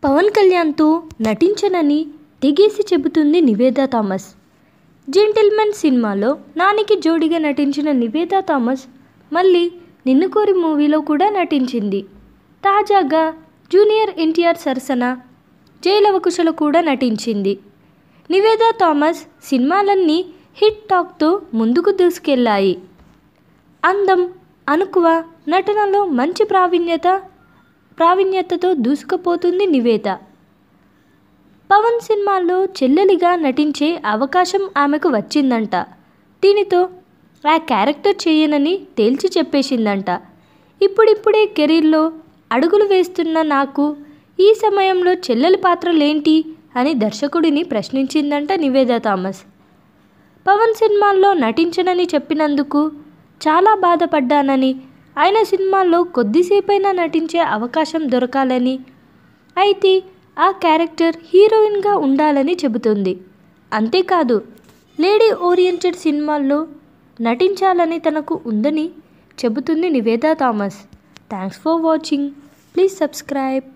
పవన్ కళ్యాణ్తో నటించనని తెగేసి చెబుతుంది నివేదా థామస్ జెంటిల్మెన్ సినిమాలో నానికి జోడిగా నటించిన నివేదా థామస్ మళ్ళీ నిన్ను కోరి మూవీలో కూడా నటించింది తాజాగా జూనియర్ ఎన్టీఆర్ సరసన జైలవకుశలో కూడా నటించింది నివేదా థామస్ సినిమాలన్నీ హిట్ టాక్తో ముందుకు దూసుకెళ్లాయి అందం అనుకువ నటనలో మంచి ప్రావీణ్యత ప్రావీణ్యతతో దూసుకుపోతుంది నివేద పవన్ సినిమాల్లో చెల్లెలిగా నటించే అవకాశం ఆమెకు వచ్చిందంట దీనితో ఆ క్యారెక్టర్ చేయనని తేల్చి చెప్పేసిందంట ఇప్పుడిప్పుడే కెరీర్లో అడుగులు వేస్తున్న నాకు ఈ సమయంలో చెల్లెలి పాత్రలేంటి అని దర్శకుడిని ప్రశ్నించిందంట నివేదా థామస్ పవన్ సినిమాల్లో నటించనని చెప్పినందుకు చాలా బాధపడ్డానని ఆయన సినిమాల్లో కొద్దిసేపైనా నటించే అవకాశం దొరకాలని అయితే ఆ క్యారెక్టర్ హీరోయిన్గా ఉండాలని చెబుతుంది అంతేకాదు లేడీ ఓరియంటెడ్ సినిమాల్లో నటించాలని తనకు ఉందని చెబుతుంది Nivetha Thomas thanks for watching please subscribe